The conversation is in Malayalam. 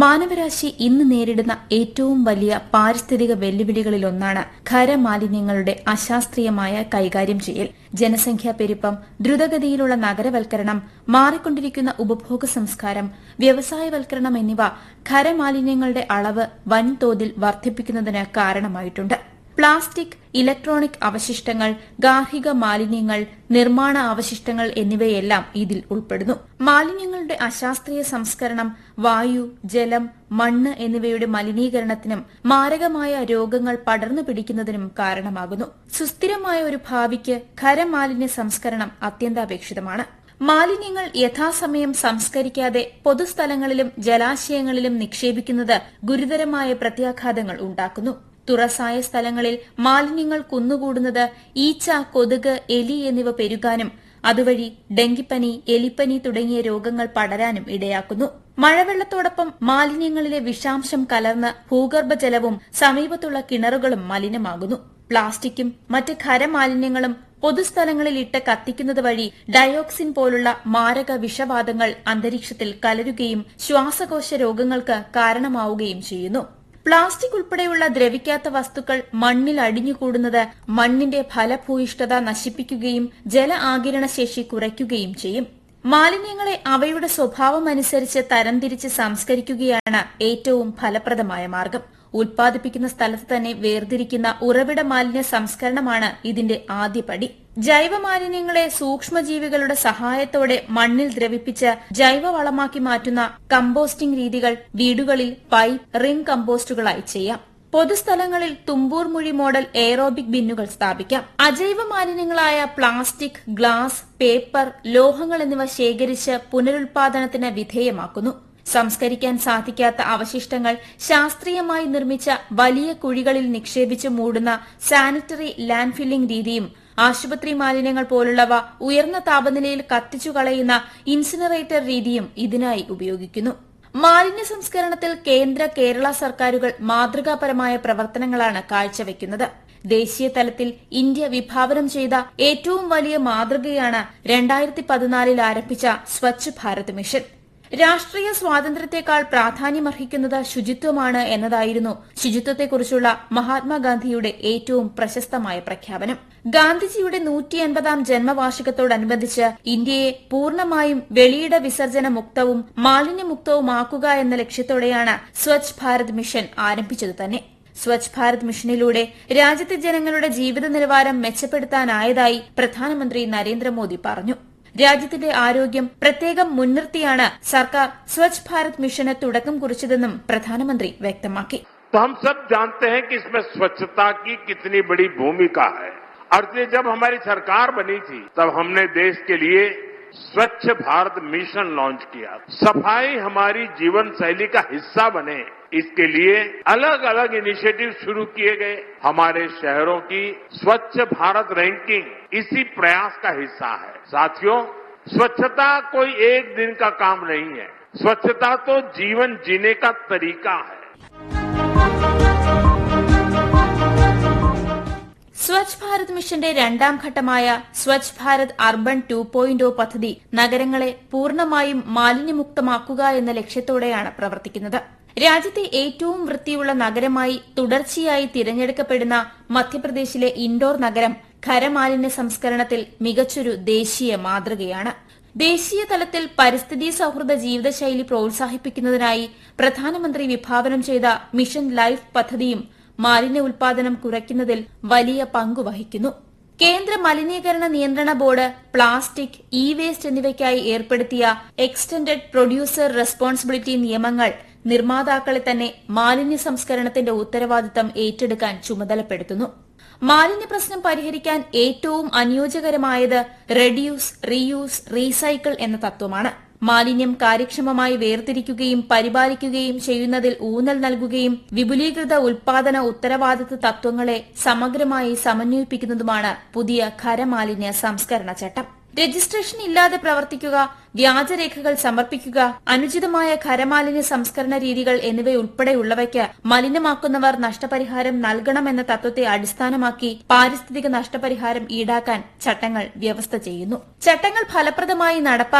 മാനവരാശി ഇന്ന് നേരിടുന്ന ഏറ്റവും വലിയ പാരിസ്ഥിതിക വെല്ലുവിളികളിലൊന്നാണ് ഖരമാലിന്യങ്ങളുടെ അശാസ്ത്രീയമായ കൈകാര്യം ചെയ്യൽ ജനസംഖ്യാ പെരുപ്പം ദ്രുതഗതിയിലുള്ള നഗരവൽക്കരണം മാറിക്കൊണ്ടിരിക്കുന്ന ഉപഭോഗ സംസ്കാരം വ്യവസായവൽക്കരണം എന്നിവ ഖരമാലിന്യങ്ങളുടെ അളവ് വൻതോതിൽ വർദ്ധിപ്പിക്കുന്നതിന് കാരണമായിട്ടുണ്ട് പ്ലാസ്റ്റിക് ഇലക്ട്രോണിക് അവശിഷ്ടങ്ങൾ ഗാർഹിക മാലിന്യങ്ങൾ നിർമ്മാണ അവശിഷ്ടങ്ങൾ എന്നിവയെല്ലാം ഇതിൽ ഉൾപ്പെടുന്നു മാലിന്യങ്ങളുടെ അശാസ്ത്രീയ സംസ്കരണം വായു ജലം മണ്ണ് എന്നിവയുടെ മലിനീകരണത്തിനും മാരകമായ രോഗങ്ങൾ പടർന്നു പിടിക്കുന്നതിനും കാരണമാകുന്നു സുസ്ഥിരമായ ഒരു ഭാവിക്ക് ഖരമാലിന്യ സംസ്കരണം അത്യന്താപേക്ഷിതമാണ് മാലിന്യങ്ങൾ യഥാസമയം സംസ്കരിക്കാതെ പൊതുസ്ഥലങ്ങളിലും ജലാശയങ്ങളിലും നിക്ഷേപിക്കുന്നത് ഗുരുതരമായ പ്രത്യാഘാതങ്ങൾ ഉണ്ടാക്കുന്നു തുറസായ സ്ഥലങ്ങളിൽ മാലിന്യങ്ങൾ കുന്നുകൂടുന്നത് ഈച്ച കൊതുക് എലി എന്നിവ പെരുകാനും അതുവഴി ഡെങ്കിപ്പനി എലിപ്പനി തുടങ്ങിയ രോഗങ്ങൾ പടരാനും ഇടയാക്കുന്നു മഴവെള്ളത്തോടൊപ്പം മാലിന്യങ്ങളിലെ വിഷാംശം കലർന്ന് ഭൂഗർഭജലവും സമീപത്തുള്ള കിണറുകളും മലിനമാകുന്നു പ്ലാസ്റ്റിക്കും മറ്റ് ഖരമാലിന്യങ്ങളും പൊതുസ്ഥലങ്ങളിൽ ഇട്ട് കത്തിക്കുന്നത് വഴി ഡയോക്സിൻ പോലുള്ള മാരക വിഷവാതങ്ങൾ അന്തരീക്ഷത്തിൽ കലരുകയും ശ്വാസകോശ രോഗങ്ങൾക്ക് കാരണമാവുകയും ചെയ്യുന്നു പ്ലാസ്റ്റിക് ഉൾപ്പെടെയുള്ള ദ്രവിക്കാത്ത വസ്തുക്കൾ മണ്ണിൽ അടിഞ്ഞുകൂടുന്നത് മണ്ണിന്റെ ഫലഭൂയിഷ്ഠത നശിപ്പിക്കുകയും ജല ആകിരണ ശേഷി കുറയ്ക്കുകയും ചെയ്യും മാലിന്യങ്ങളെ അവയുടെ സ്വഭാവമനുസരിച്ച് തരംതിരിച്ച് സംസ്കരിക്കുകയാണ് ഏറ്റവും ഫലപ്രദമായ മാർഗം ഉൽപ്പാദിപ്പിക്കുന്ന സ്ഥലത്ത് തന്നെ വേർതിരിക്കുന്ന ഉറവിട മാലിന്യ സംസ്കരണമാണ് ഇതിന്റെ ആദ്യപടി ജൈവമാലിന്യങ്ങളെ സൂക്ഷ്മജീവികളുടെ സഹായത്തോടെ മണ്ണിൽ ദ്രവിപ്പിച്ച് ജൈവവളമാക്കി മാറ്റുന്ന കമ്പോസ്റ്റിംഗ് രീതികൾ വീടുകളിൽ പൈപ്പ് റിംഗ് കമ്പോസ്റ്റുകളായി ചെയ്യാം പൊതുസ്ഥലങ്ങളിൽ തുമ്പൂർ മുഴി മോഡൽ എയറോബിക് ബിന്നുകൾ സ്ഥാപിക്കാം അജൈവ മാലിന്യങ്ങളായ പ്ലാസ്റ്റിക് ഗ്ലാസ് പേപ്പർ ലോഹങ്ങൾ എന്നിവ ശേഖരിച്ച് പുനരുൽപാദനത്തിന് വിധേയമാക്കുന്നു സംസ്കരിക്കാൻ സാധിക്കാത്ത അവശിഷ്ടങ്ങൾ ശാസ്ത്രീയമായി നിർമ്മിച്ച വലിയ കുഴികളിൽ നിക്ഷേപിച്ച് മൂടുന്ന സാനിറ്ററി ലാൻഡ് ഫില്ലിംഗ് രീതിയും ആശുപത്രി മാലിന്യങ്ങൾ പോലുള്ളവ ഉയർന്ന താപനിലയിൽ കത്തിച്ചു കളയുന്ന ഇൻസിനറേറ്റർ രീതിയും ഇതിനായി ഉപയോഗിക്കുന്നു മാലിന്യ സംസ്കരണത്തിൽ കേന്ദ്ര കേരള സർക്കാരുകൾ മാതൃകാപരമായ പ്രവർത്തനങ്ങളാണ് കാഴ്ചവെക്കുന്നത് ദേശീയ തലത്തിൽ ഇന്ത്യ വിഭാവനം ചെയ്ത ഏറ്റവും വലിയ മാതൃകയാണ് രണ്ടായിരത്തി പതിനാലിൽ ആരംഭിച്ച സ്വച്ഛ് ഭാരത് മിഷൻ രാഷ്ട്രീയ സ്വാതന്ത്ര്യത്തെക്കാൾ പ്രാധാന്യമർഹിക്കുന്നത് ശുചിത്വമാണ് എന്നതായിരുന്നു ശുചിത്വത്തെക്കുറിച്ചുള്ള മഹാത്മാഗാന്ധിയുടെ ഏറ്റവും പ്രശസ്തമായ പ്രഖ്യാപനം ഗാന്ധിജിയുടെ നൂറ്റി അൻപതാം ജന്മവാർഷികത്തോടനുബന്ധിച്ച് ഇന്ത്യയെ പൂർണ്ണമായും വെളിയിട വിസർജന മുക്തവും മാലിന്യമുക്തവുമാക്കുക എന്ന ലക്ഷ്യത്തോടെയാണ് സ്വച്ഛ് ഭാരത് മിഷൻ ആരംഭിച്ചത് തന്നെ സ്വച്ഛ് ഭാരത് മിഷനിലൂടെ രാജ്യത്തെ ജനങ്ങളുടെ ജീവിത നിലവാരം മെച്ചപ്പെടുത്താനായതായി പ്രധാനമന്ത്രി നരേന്ദ്രമോദി പറഞ്ഞു രാജ്യത്തിന്റെ ആരോഗ്യം പ്രത്യേകം മുൻനിർത്തിയാണ് സർക്കാർ സ്വച്ഛ് ഭാരത് മിഷന് തുടക്കം കുറിച്ചതെന്നും പ്രധാനമന്ത്രി വ്യക്തമാക്കി तो हम सब जानते हैं कि इसमें स्वच्छता की कितनी बड़ी भूमिका है और इसलिए जब हमारी सरकार बनी थी तब हमने देश के लिए स्वच्छ भारत मिशन लॉन्च किया सफाई हमारी जीवन शैली का हिस्सा बने इसके लिए अलग अलग इनिशिएटिव शुरू किए गए हमारे शहरों की स्वच्छ भारत रैंकिंग इसी प्रयास का हिस्सा है साथियों स्वच्छता कोई एक दिन का काम नहीं है स्वच्छता तो जीवन जीने का तरीका है സ്വച്ഛ് ഭാരത് മിഷന്റെ രണ്ടാം ഘട്ടമായ Swachh Bharat urban two point പദ്ധതി നഗരങ്ങളെ പൂർണ്ണമായും മാലിന്യമുക്തമാക്കുക എന്ന ലക്ഷ്യത്തോടെയാണ് പ്രവർത്തിക്കുന്നത് രാജ്യത്തെ ഏറ്റവും വൃത്തിയുള്ള നഗരമായി തുടർച്ചയായി തിരഞ്ഞെടുക്കപ്പെടുന്ന മധ്യപ്രദേശിലെ ഇൻഡോർ നഗരം ഖരമാലിന്യ സംസ്കരണത്തിൽ മികച്ചൊരു ദേശീയ മാതൃകയാണ് ദേശീയ തലത്തിൽ പരിസ്ഥിതി സൌഹൃദ ജീവിതശൈലി പ്രോത്സാഹിപ്പിക്കുന്നതിനായി പ്രധാനമന്ത്രി വിഭാവനം ചെയ്ത മിഷൻ ലൈഫ് പദ്ധതിയും മാലിന്യ ഉൽപാദനം കുറയ്ക്കുന്നതിൽ വലിയ പങ്കുവഹിക്കുന്നു കേന്ദ്ര മലിനീകരണ നിയന്ത്രണ ബോർഡ് പ്ലാസ്റ്റിക് ഇ വേസ്റ്റ് എന്നിവയ്ക്കായി ഏർപ്പെടുത്തിയ എക്സ്റ്റൻഡഡ് പ്രൊഡ്യൂസർ റെസ്പോൺസിബിലിറ്റി നിയമങ്ങൾ നിർമ്മാതാക്കളെ തന്നെ മാലിന്യ സംസ്കരണത്തിന്റെ ഉത്തരവാദിത്തം ഏറ്റെടുക്കാൻ ചുമതലപ്പെടുത്തുന്നു മാലിന്യ പ്രശ്നം പരിഹരിക്കാൻ ഏറ്റവും അനുയോജ്യകരമായത് റെഡ്യൂസ് റീയൂസ് റീസൈക്കിൾ എന്ന തത്വമാണ് മാലിന്യം കാര്യക്ഷമമായി വേർതിരിക്കുകയും പരിപാലിക്കുകയും ചെയ്യുന്നതിൽ ഊന്നൽ നൽകുകയും വിപുലീകൃത ഉൽപാദന ഉത്തരവാദിത്ത തത്വങ്ങളെ സമഗ്രമായി സമന്വയിപ്പിക്കുന്നതുമാണ് പുതിയ ഖരമാലിന്യ സംസ്കരണ ചട്ടം രജിസ്ട്രേഷൻ ഇല്ലാതെ പ്രവർത്തിക്കുക വ്യാജരേഖകൾ സമർപ്പിക്കുക അനുചിതമായ ഖരമാലിന്യ സംസ്കരണ രീതികൾ എന്നിവയുൾപ്പെടെയുള്ളവയ്ക്ക് മലിനമാക്കുന്നവർ നഷ്ടപരിഹാരം നൽകണമെന്ന തത്വത്തെ അടിസ്ഥാനമാക്കി പാരിസ്ഥിതിക നഷ്ടപരിഹാരം ഈടാക്കാൻ ചട്ടങ്ങൾ വ്യവസ്ഥ ചെയ്യുന്നു ചട്ടങ്ങൾ ഫലപ്രദമായി നടപ്പാക്കാൻ